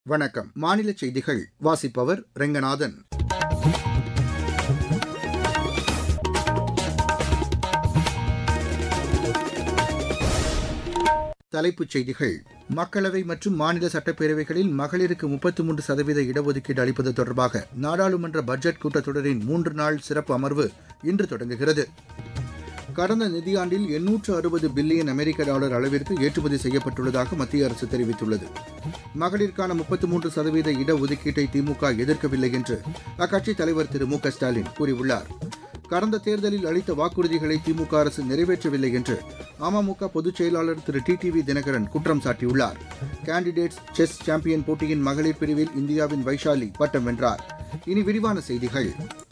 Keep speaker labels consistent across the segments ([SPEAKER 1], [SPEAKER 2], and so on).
[SPEAKER 1] வணக்கம் மாநில செய்திகள் வாசிப்பவர் ரெங்கநாதன் தலைப்புச் செய்திகள் மக்களவை மற்றும் மாநில சட்டப்பேரவைகளில் மகளிருக்கு முப்பத்து மூன்று சதவீத இடஒதுக்கீடு அளிப்பது தொடர்பாக நாடாளுமன்ற பட்ஜெட் கூட்டத்தொடரின் மூன்று நாள் சிறப்பு அமர்வு இன்று தொடங்குகிறது கடந்த நிதியாண்டில் எண்ணூற்று அறுபது பில்லியன் அமெரிக்க டாலர் அளவிற்கு ஏற்றுமதி செய்யப்பட்டுள்ளதாக மத்திய அரசு தெரிவித்துள்ளது மகளிருக்கான முப்பத்து மூன்று சதவீத இடஒதுக்கீட்டை திமுக எதிர்க்கவில்லை என்று அக்கட்சித் தலைவர் திரு மு க ஸ்டாலின் கூறியுள்ளார் கடந்த தேர்தலில் அளித்த வாக்குறுதிகளை திமுக அரசு நிறைவேற்றவில்லை என்று அமமுக பொதுச் செயலாளர் திரு டி டிவி தினகரன் குற்றம் சாட்டியுள்ளார் கேண்டிடேட்ஸ் செஸ் சாம்பியன் போட்டியின் மகளிர் பிரிவில் இந்தியாவின் வைஷாலி பட்டம் வென்றார் இனி விரிவான செய்திகள்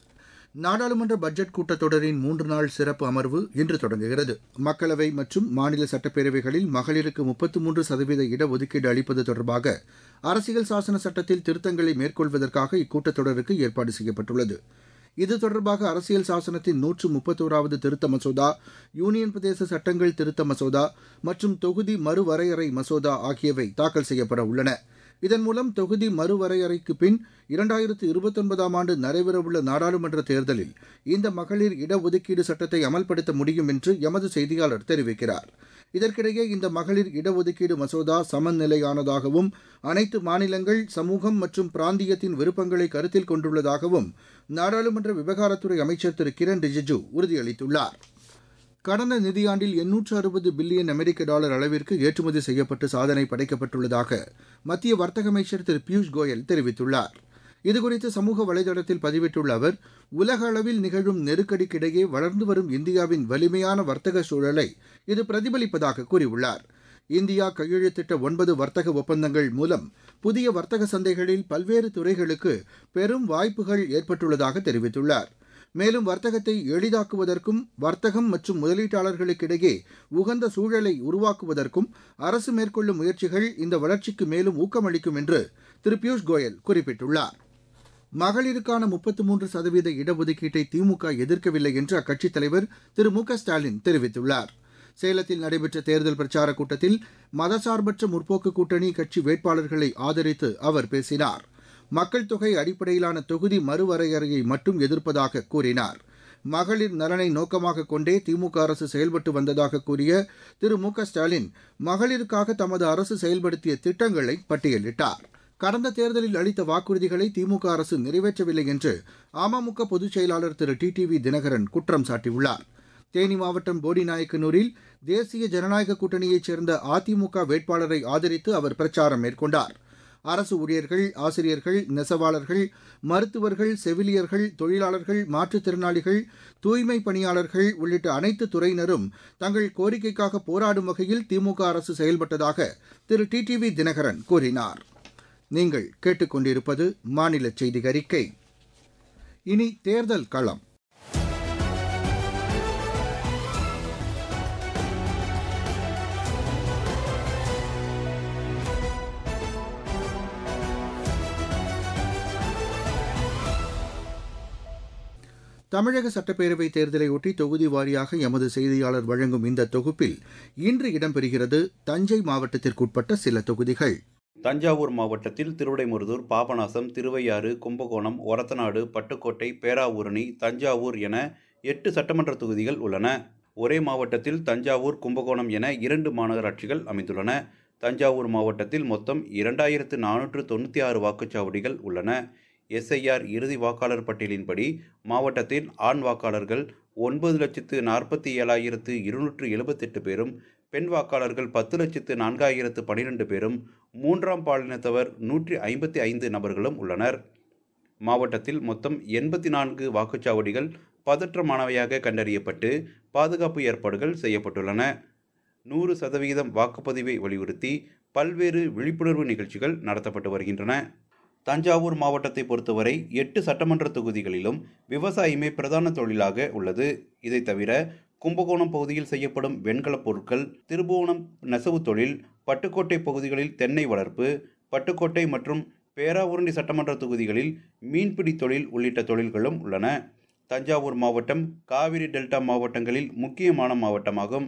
[SPEAKER 1] நாடாளுமன்ற பட்ஜெட் கூட்டத்தொடரின் மூன்று நாள் சிறப்பு அமர்வு இன்று தொடங்குகிறது மக்களவை மற்றும் மாநில சட்டப்பேரவைகளில் மகளிருக்கு முப்பத்து மூன்று சதவீத இடஒதுக்கீடு அளிப்பது தொடர்பாக அரசியல் சாசன சட்டத்தில் திருத்தங்களை மேற்கொள்வதற்காக இக்கூட்டத்தொடருக்கு ஏற்பாடு செய்யப்பட்டுள்ளது இது தொடர்பாக அரசியல் சாசனத்தின் நூற்று முப்பத்தோராவது திருத்த மசோதா யூனியன் பிரதேச சட்டங்கள் திருத்த மசோதா மற்றும் தொகுதி மறுவரையறை மசோதா ஆகியவை தாக்கல் செய்யப்பட உள்ளன இதன் மூலம் தொகுதி மறுவரையறைக்கு பின் இரண்டாயிரத்து இருபத்தொன்பதாம் ஆண்டு நடைபெறவுள்ள நாடாளுமன்ற தேர்தலில் இந்த மகளிர் இடஒதுக்கீடு சட்டத்தை அமல்படுத்த முடியும் என்று எமது செய்தியாளர் தெரிவிக்கிறார் இதற்கிடையே இந்த மகளிர் இடஒதுக்கீடு மசோதா சமநிலையானதாகவும் அனைத்து மாநிலங்கள் சமூகம் மற்றும் பிராந்தியத்தின் விருப்பங்களை கருத்தில் கொண்டுள்ளதாகவும் நாடாளுமன்ற விவகாரத்துறை அமைச்சர் திரு கிரண் ரிஜிஜு உறுதியளித்துள்ளார் கடந்த நிதியாண்டில் எண்ணூற்று அறுபது பில்லியன் அமெரிக்க டாலர் அளவிற்கு ஏற்றுமதி செய்யப்பட்டு சாதனை படைக்கப்பட்டுள்ளதாக மத்திய வர்த்தக அமைச்சர் திரு பியூஷ் கோயல் தெரிவித்துள்ளார் இதுகுறித்து சமூக வலைதளத்தில் பதிவிட்டுள்ள அவர் உலக அளவில் நிகழும் நெருக்கடிக்கிடையே வளர்ந்து வரும் இந்தியாவின் வலிமையான வர்த்தக சூழலை இது பிரதிபலிப்பதாக கூறியுள்ளார் இந்தியா கையெழுத்திட்ட ஒன்பது வர்த்தக ஒப்பந்தங்கள் மூலம் புதிய வர்த்தக சந்தைகளில் பல்வேறு துறைகளுக்கு பெரும் வாய்ப்புகள் ஏற்பட்டுள்ளதாக தெரிவித்துள்ளார் மேலும் வர்த்தகத்தை எளிதாக்குவதற்கும் வர்த்தகம் மற்றும் முதலீட்டாளர்களுக்கிடையே உகந்த சூழலை உருவாக்குவதற்கும் அரசு மேற்கொள்ளும் முயற்சிகள் இந்த வளர்ச்சிக்கு மேலும் ஊக்கமளிக்கும் என்று திரு பியூஷ் கோயல் குறிப்பிட்டுள்ளார் மகளிருக்கான முப்பத்து மூன்று சதவீத இடஒதுக்கீட்டை திமுக எதிர்க்கவில்லை என்று அக்கட்சித் தலைவர் திரு மு க ஸ்டாலின் தெரிவித்துள்ளார் சேலத்தில் நடைபெற்ற தேர்தல் பிரச்சாரக் கூட்டத்தில் மதசார்பற்ற முற்போக்கு கூட்டணி கட்சி வேட்பாளர்களை ஆதரித்து அவர் பேசினார் மக்கள் தொகை அடிப்படையிலான தொகுதி மறுவரையறையை மட்டும் எதிர்ப்பதாக கூறினார் மகளிர் நலனை நோக்கமாக கொண்டே திமுக அரசு செயல்பட்டு வந்ததாக கூறிய திரு மு க ஸ்டாலின் மகளிருக்காக தமது அரசு செயல்படுத்திய திட்டங்களை பட்டியலிட்டார் கடந்த தேர்தலில் அளித்த வாக்குறுதிகளை திமுக அரசு நிறைவேற்றவில்லை என்று அமமுக பொதுச் செயலாளர் திரு டி டிவி தினகரன் குற்றம் சாட்டியுள்ளார் தேனி மாவட்டம் போடிநாயக்கனூரில் தேசிய ஜனநாயக கூட்டணியைச் சேர்ந்த அதிமுக வேட்பாளரை ஆதரித்து அவர் பிரச்சாரம் மேற்கொண்டார் அரசு ஊழியர்கள் ஆசிரியர்கள் நெசவாளர்கள் மருத்துவர்கள் செவிலியர்கள் தொழிலாளர்கள் மாற்றுத்திறனாளிகள் தூய்மை பணியாளர்கள் உள்ளிட்ட அனைத்து துறையினரும் தங்கள் கோரிக்கைக்காக போராடும் வகையில் திமுக அரசு செயல்பட்டதாக திரு டி டிவி தினகரன் கூறினார் நீங்கள் கேட்டுக்கொண்டிருப்பது மாநில செய்தி அறிக்கை இனி தேர்தல் களம் தமிழக சட்டப்பேரவைத் தேர்தலையொட்டி தொகுதி வாரியாக எமது செய்தியாளர் வழங்கும் இந்த தொகுப்பில் இன்று இடம்பெறுகிறது தஞ்சை மாவட்டத்திற்குட்பட்ட சில தொகுதிகள்
[SPEAKER 2] தஞ்சாவூர் மாவட்டத்தில் திருவிடைமுருதூர் பாபநாசம் திருவையாறு கும்பகோணம் ஒரத்தநாடு பட்டுக்கோட்டை பேராவூரணி தஞ்சாவூர் என எட்டு சட்டமன்ற தொகுதிகள் உள்ளன ஒரே மாவட்டத்தில் தஞ்சாவூர் கும்பகோணம் என இரண்டு மாநகராட்சிகள் அமைந்துள்ளன தஞ்சாவூர் மாவட்டத்தில் மொத்தம் இரண்டாயிரத்து நானூற்று தொண்ணூற்றி ஆறு வாக்குச்சாவடிகள் உள்ளன எஸ்ஐஆர் இறுதி வாக்காளர் பட்டியலின்படி மாவட்டத்தில் ஆண் வாக்காளர்கள் ஒன்பது லட்சத்து நாற்பத்தி ஏழாயிரத்து இருநூற்று எழுபத்தெட்டு பேரும் பெண் வாக்காளர்கள் பத்து லட்சத்து நான்காயிரத்து பனிரெண்டு பேரும் மூன்றாம் பாலினத்தவர் நூற்றி ஐம்பத்தி ஐந்து நபர்களும் உள்ளனர் மாவட்டத்தில் மொத்தம் எண்பத்தி நான்கு வாக்குச்சாவடிகள் பதற்றமானவையாக கண்டறியப்பட்டு பாதுகாப்பு ஏற்பாடுகள் செய்யப்பட்டுள்ளன நூறு சதவிகிதம் வாக்குப்பதிவை வலியுறுத்தி பல்வேறு விழிப்புணர்வு நிகழ்ச்சிகள் நடத்தப்பட்டு வருகின்றன தஞ்சாவூர் மாவட்டத்தை பொறுத்தவரை எட்டு சட்டமன்ற தொகுதிகளிலும் விவசாயமே பிரதான தொழிலாக உள்ளது இதை தவிர கும்பகோணம் பகுதியில் செய்யப்படும் வெண்கலப் பொருட்கள் திருபுவனம் நெசவு தொழில் பட்டுக்கோட்டை பகுதிகளில் தென்னை வளர்ப்பு பட்டுக்கோட்டை மற்றும் பேராவூரணி சட்டமன்ற தொகுதிகளில் மீன்பிடி தொழில் உள்ளிட்ட தொழில்களும் உள்ளன தஞ்சாவூர் மாவட்டம் காவிரி டெல்டா மாவட்டங்களில் முக்கியமான மாவட்டமாகும்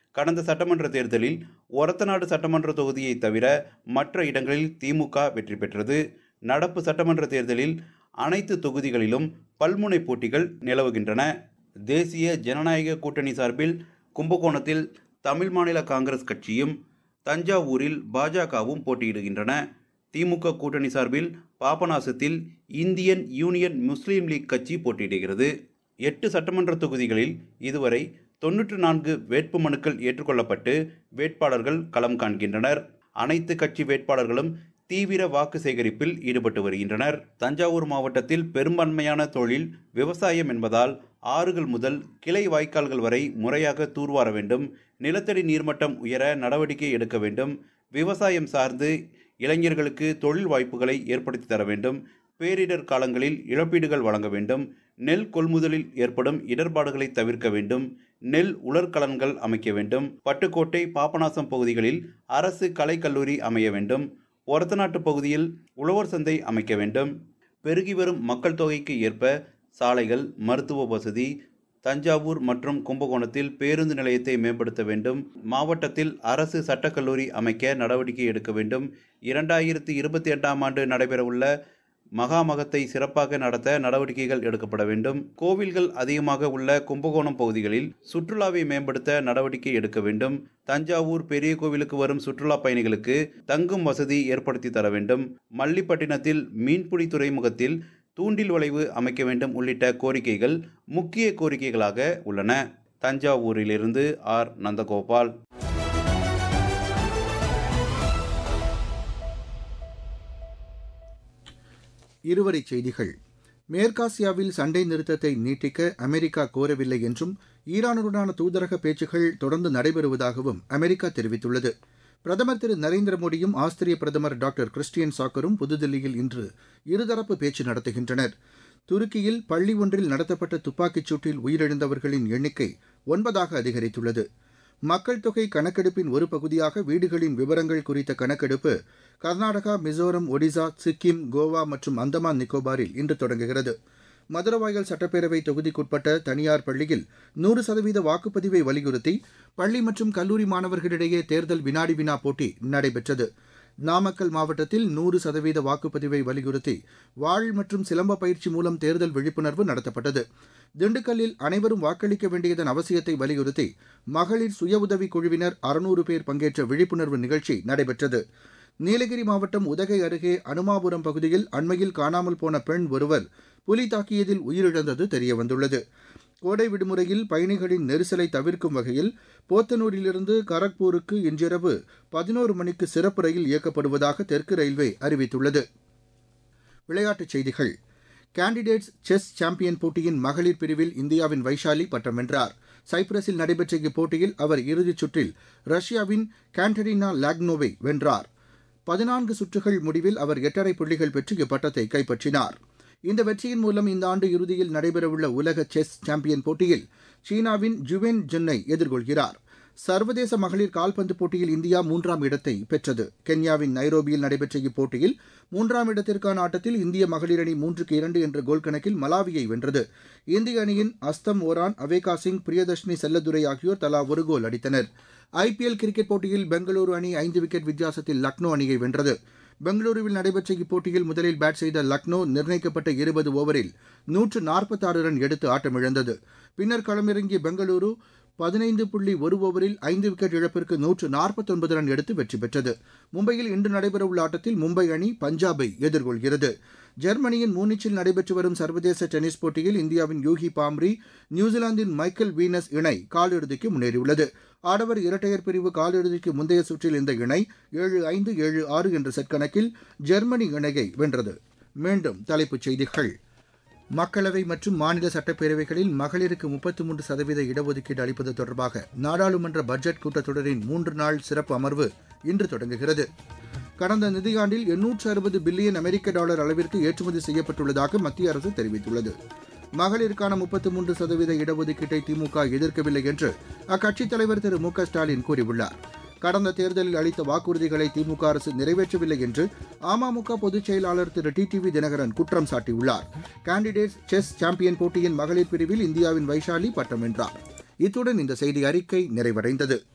[SPEAKER 2] கடந்த சட்டமன்ற தேர்தலில் ஒரத்தநாடு சட்டமன்ற தொகுதியை தவிர மற்ற இடங்களில் திமுக வெற்றி பெற்றது நடப்பு சட்டமன்ற தேர்தலில் அனைத்து தொகுதிகளிலும் பல்முனை போட்டிகள் நிலவுகின்றன தேசிய ஜனநாயக கூட்டணி சார்பில் கும்பகோணத்தில் தமிழ் மாநில காங்கிரஸ் கட்சியும் தஞ்சாவூரில் பாஜகவும் போட்டியிடுகின்றன திமுக கூட்டணி சார்பில் பாபநாசத்தில் இந்தியன் யூனியன் முஸ்லீம் லீக் கட்சி போட்டியிடுகிறது எட்டு சட்டமன்ற தொகுதிகளில் இதுவரை தொன்னூற்று நான்கு வேட்பு மனுக்கள் ஏற்றுக்கொள்ளப்பட்டு வேட்பாளர்கள் களம் காண்கின்றனர் அனைத்து கட்சி வேட்பாளர்களும் தீவிர வாக்கு சேகரிப்பில் ஈடுபட்டு வருகின்றனர் தஞ்சாவூர் மாவட்டத்தில் பெரும்பான்மையான தொழில் விவசாயம் என்பதால் ஆறுகள் முதல் கிளை வாய்க்கால்கள் வரை முறையாக தூர்வார வேண்டும் நிலத்தடி நீர்மட்டம் உயர நடவடிக்கை எடுக்க வேண்டும் விவசாயம் சார்ந்து இளைஞர்களுக்கு தொழில் வாய்ப்புகளை ஏற்படுத்தி தர வேண்டும் பேரிடர் காலங்களில் இழப்பீடுகள் வழங்க வேண்டும் நெல் கொள்முதலில் ஏற்படும் இடர்பாடுகளை தவிர்க்க வேண்டும் நெல் உலர்கலன்கள் அமைக்க வேண்டும் பட்டுக்கோட்டை பாபநாசம் பகுதிகளில் அரசு கலைக்கல்லூரி அமைய வேண்டும் ஒரத்தநாட்டு பகுதியில் உழவர் சந்தை அமைக்க வேண்டும் பெருகி வரும் மக்கள் தொகைக்கு ஏற்ப சாலைகள் மருத்துவ வசதி தஞ்சாவூர் மற்றும் கும்பகோணத்தில் பேருந்து நிலையத்தை மேம்படுத்த வேண்டும் மாவட்டத்தில் அரசு சட்டக்கல்லூரி அமைக்க நடவடிக்கை எடுக்க வேண்டும் இரண்டாயிரத்தி இருபத்தி எட்டாம் ஆண்டு நடைபெறவுள்ள மகாமகத்தை சிறப்பாக நடத்த நடவடிக்கைகள் எடுக்கப்பட வேண்டும் கோவில்கள் அதிகமாக உள்ள கும்பகோணம் பகுதிகளில் சுற்றுலாவை மேம்படுத்த நடவடிக்கை எடுக்க வேண்டும் தஞ்சாவூர் பெரிய கோவிலுக்கு வரும் சுற்றுலா பயணிகளுக்கு தங்கும் வசதி ஏற்படுத்தி தர வேண்டும் மல்லிப்பட்டினத்தில் மீன்பிடி துறைமுகத்தில் தூண்டில் வளைவு அமைக்க வேண்டும் உள்ளிட்ட கோரிக்கைகள் முக்கிய கோரிக்கைகளாக உள்ளன தஞ்சாவூரிலிருந்து ஆர் நந்தகோபால்
[SPEAKER 1] இருவரிச் செய்திகள் மேற்காசியாவில் சண்டை நிறுத்தத்தை நீட்டிக்க அமெரிக்கா கோரவில்லை என்றும் ஈரானுடனான தூதரக பேச்சுக்கள் தொடர்ந்து நடைபெறுவதாகவும் அமெரிக்கா தெரிவித்துள்ளது பிரதமர் திரு நரேந்திர மோடியும் ஆஸ்திரிய பிரதமர் டாக்டர் கிறிஸ்டியன் சாக்கரும் புதுதில்லியில் இன்று இருதரப்பு பேச்சு நடத்துகின்றனர் துருக்கியில் பள்ளி ஒன்றில் நடத்தப்பட்ட துப்பாக்கிச் சூட்டில் உயிரிழந்தவர்களின் எண்ணிக்கை ஒன்பதாக அதிகரித்துள்ளது மக்கள் தொகை கணக்கெடுப்பின் ஒரு பகுதியாக வீடுகளின் விவரங்கள் குறித்த கணக்கெடுப்பு கர்நாடகா மிசோரம் ஒடிசா சிக்கிம் கோவா மற்றும் அந்தமான் நிக்கோபாரில் இன்று தொடங்குகிறது மதுரவாயல் சட்டப்பேரவை தொகுதிக்குட்பட்ட தனியார் பள்ளியில் நூறு சதவீத வாக்குப்பதிவை வலியுறுத்தி பள்ளி மற்றும் கல்லூரி மாணவர்களிடையே தேர்தல் வினாடி வினா போட்டி நடைபெற்றது நாமக்கல் மாவட்டத்தில் நூறு சதவீத வாக்குப்பதிவை வலியுறுத்தி வாழ் மற்றும் சிலம்ப பயிற்சி மூலம் தேர்தல் விழிப்புணர்வு நடத்தப்பட்டது திண்டுக்கல்லில் அனைவரும் வாக்களிக்க வேண்டியதன் அவசியத்தை வலியுறுத்தி மகளிர் சுய உதவிக் குழுவினர் அறுநூறு பேர் பங்கேற்ற விழிப்புணர்வு நிகழ்ச்சி நடைபெற்றது நீலகிரி மாவட்டம் உதகை அருகே அனுமாபுரம் பகுதியில் அண்மையில் காணாமல் போன பெண் ஒருவர் புலி தாக்கியதில் உயிரிழந்தது தெரியவந்துள்ளது கோடை விடுமுறையில் பயணிகளின் நெரிசலை தவிர்க்கும் வகையில் போத்தனூரிலிருந்து கரக்பூருக்கு இன்றிரவு பதினோரு மணிக்கு சிறப்பு ரயில் இயக்கப்படுவதாக தெற்கு ரயில்வே அறிவித்துள்ளது விளையாட்டுச் செய்திகள் கேண்டிடேட்ஸ் செஸ் சாம்பியன் போட்டியின் மகளிர் பிரிவில் இந்தியாவின் வைஷாலி பட்டம் வென்றார் சைப்ரஸில் நடைபெற்ற இப்போட்டியில் அவர் இறுதிச் சுற்றில் ரஷ்யாவின் கேண்டரினா லாக்னோவை வென்றார் பதினான்கு சுற்றுகள் முடிவில் அவர் எட்டரை புள்ளிகள் பெற்று இப்பட்டத்தை கைப்பற்றினார் இந்த வெற்றியின் மூலம் இந்த ஆண்டு இறுதியில் நடைபெறவுள்ள உலக செஸ் சாம்பியன் போட்டியில் சீனாவின் ஜுவென் ஜென்னை எதிர்கொள்கிறார் சர்வதேச மகளிர் கால்பந்து போட்டியில் இந்தியா மூன்றாம் இடத்தை பெற்றது கென்யாவின் நைரோபியில் நடைபெற்ற இப்போட்டியில் மூன்றாம் இடத்திற்கான ஆட்டத்தில் இந்திய மகளிர் அணி மூன்றுக்கு இரண்டு என்ற கோல் கணக்கில் மலாவியை வென்றது இந்திய அணியின் அஸ்தம் ஓரான் அவேகா சிங் பிரியதர்ஷினி செல்லதுரை ஆகியோர் தலா ஒரு கோல் அடித்தனர் ஐபிஎல் கிரிக்கெட் போட்டியில் பெங்களூரு அணி ஐந்து விக்கெட் வித்தியாசத்தில் லக்னோ அணியை வென்றது பெங்களூருவில் நடைபெற்ற இப்போட்டியில் முதலில் பேட் செய்த லக்னோ நிர்ணயிக்கப்பட்ட இருபது ஓவரில் நூற்று நாற்பத்தாறு ரன் எடுத்து ஆட்டமிழந்தது பின்னர் களமிறங்கிய பெங்களூரு பதினைந்து புள்ளி ஒரு ஓவரில் ஐந்து விக்கெட் இழப்பிற்கு நூற்று நாற்பத்தொன்பது ரன் எடுத்து வெற்றி பெற்றது மும்பையில் இன்று நடைபெறவுள்ள ஆட்டத்தில் மும்பை அணி பஞ்சாபை எதிர்கொள்கிறது ஜெர்மனியின் மூனிச்சில் நடைபெற்று வரும் சர்வதேச டென்னிஸ் போட்டியில் இந்தியாவின் யூகி பாம்ரி நியூசிலாந்தின் மைக்கேல் வீனஸ் இணை காலிறுதிக்கு முன்னேறியுள்ளது ஆடவர் இரட்டையர் பிரிவு காலிறுதிக்கு முந்தைய சுற்றில் இந்த இணை ஏழு ஐந்து ஏழு ஆறு என்ற செட் கணக்கில் ஜெர்மனி இணையை வென்றது மீண்டும் தலைப்புச் செய்திகள் மக்களவை மற்றும் மாநில சட்டப்பேரவைகளில் மகளிருக்கு முப்பத்தி மூன்று சதவீத இடஒதுக்கீடு அளிப்பது தொடர்பாக நாடாளுமன்ற பட்ஜெட் கூட்டத்தொடரின் மூன்று நாள் சிறப்பு அமர்வு இன்று தொடங்குகிறது கடந்த நிதியாண்டில் எண்ணூற்று அறுபது பில்லியன் அமெரிக்க டாலர் அளவிற்கு ஏற்றுமதி செய்யப்பட்டுள்ளதாக மத்திய அரசு தெரிவித்துள்ளது மகளிருக்கான முப்பத்தி மூன்று சதவீத இடஒதுக்கீட்டை திமுக எதிர்க்கவில்லை என்று அக்கட்சித் தலைவர் திரு மு க ஸ்டாலின் கூறியுள்ளார் கடந்த தேர்தலில் அளித்த வாக்குறுதிகளை திமுக அரசு நிறைவேற்றவில்லை என்று அமமுக பொதுச் செயலாளர் திரு டி டிவி தினகரன் குற்றம் சாட்டியுள்ளார் கேண்டிடேட்ஸ் செஸ் சாம்பியன் போட்டியின் மகளிர் பிரிவில் இந்தியாவின் வைஷாலி பட்டம் வென்றார் இத்துடன் இந்த செய்தி அறிக்கை நிறைவடைந்தது